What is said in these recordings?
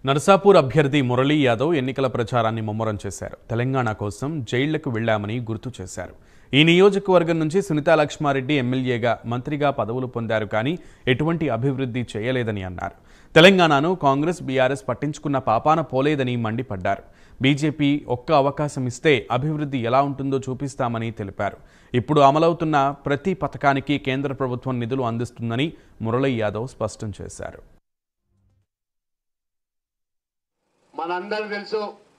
నర్సాపూర్ అభ్యర్థి మురళీ యాదవ్ ఎన్నికల ప్రచారాన్ని ముమ్మరం చేశారు తెలంగాణ కోసం జైళ్లకు వెళ్లామని గుర్తు చేశారు ఈ నియోజకవర్గం నుంచి సునీతా లక్ష్మారెడ్డి ఎమ్మెల్యేగా మంత్రిగా పదవులు పొందారు కానీ ఎటువంటి అభివృద్ధి చేయలేదని అన్నారు తెలంగాణను కాంగ్రెస్ బీఆర్ఎస్ పట్టించుకున్న పాపాన పోలేదని మండిపడ్డారు బీజేపీ ఒక్క అవకాశం ఇస్తే అభివృద్ధి ఎలా ఉంటుందో చూపిస్తామని తెలిపారు ఇప్పుడు అమలవుతున్న ప్రతి పథకానికి కేంద్ర ప్రభుత్వం నిధులు అందిస్తుందని మురళీ యాదవ్ స్పష్టం చేశారు మనందరికి తెలుసు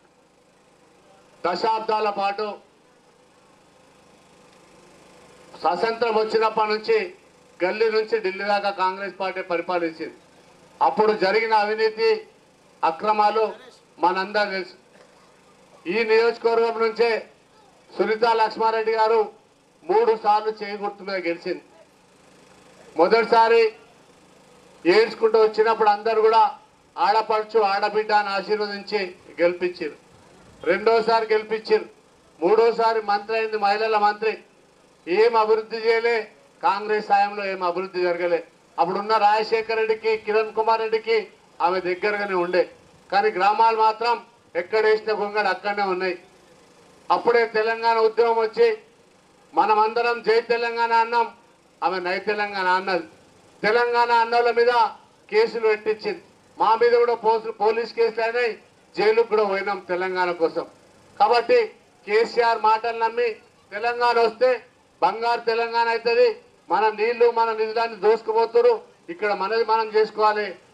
దశాబ్దాల పాటు స్వాతంత్రం వచ్చినప్పటి నుంచి గల్లీ నుంచి ఢిల్లీ దాకా కాంగ్రెస్ పార్టీ పరిపాలించింది అప్పుడు జరిగిన అవినీతి అక్రమాలు మనందరం తెలుసు ఈ నియోజకవర్గం నుంచే సునీతా లక్ష్మారెడ్డి గారు మూడు సార్లు చేకూర్తు మీద గెలిచింది మొదటిసారి ఏడ్చుకుంటూ వచ్చినప్పుడు అందరు కూడా ఆడపడుచు ఆడబిడ్డ అని ఆశీర్వదించి గెలిపించారు రెండోసారి గెలిపించారు మూడోసారి మంత్రి అయింది మహిళల మంత్రి ఏం అభివృద్ధి చేయలే కాంగ్రెస్ సాయంలో ఏం అభివృద్ధి జరగలే అప్పుడున్న రాజశేఖర రెడ్డికి కిరణ్ కుమార్ రెడ్డికి ఆమె దగ్గరగానే ఉండే కానీ గ్రామాలు మాత్రం ఎక్కడ వేసిన గొంగడు అక్కడనే ఉన్నాయి అప్పుడే తెలంగాణ ఉద్యమం వచ్చి మనమందరం జై తెలంగాణ అన్నాం ఆమె నై తెలంగాణ అన్నది తెలంగాణ అన్నోళ్ళ మీద కేసులు పెట్టించింది మా మీద కూడా పోసు పోలీస్ కేసులు అయినాయి జైలుకు కూడా పోయినాం తెలంగాణ కోసం కాబట్టి కేసీఆర్ మాటలు నమ్మి తెలంగాణ వస్తే బంగారు తెలంగాణ అవుతుంది మన నీళ్లు మన నిధులాన్ని దోసుకుపోతున్నారు ఇక్కడ మనది మనం చేసుకోవాలి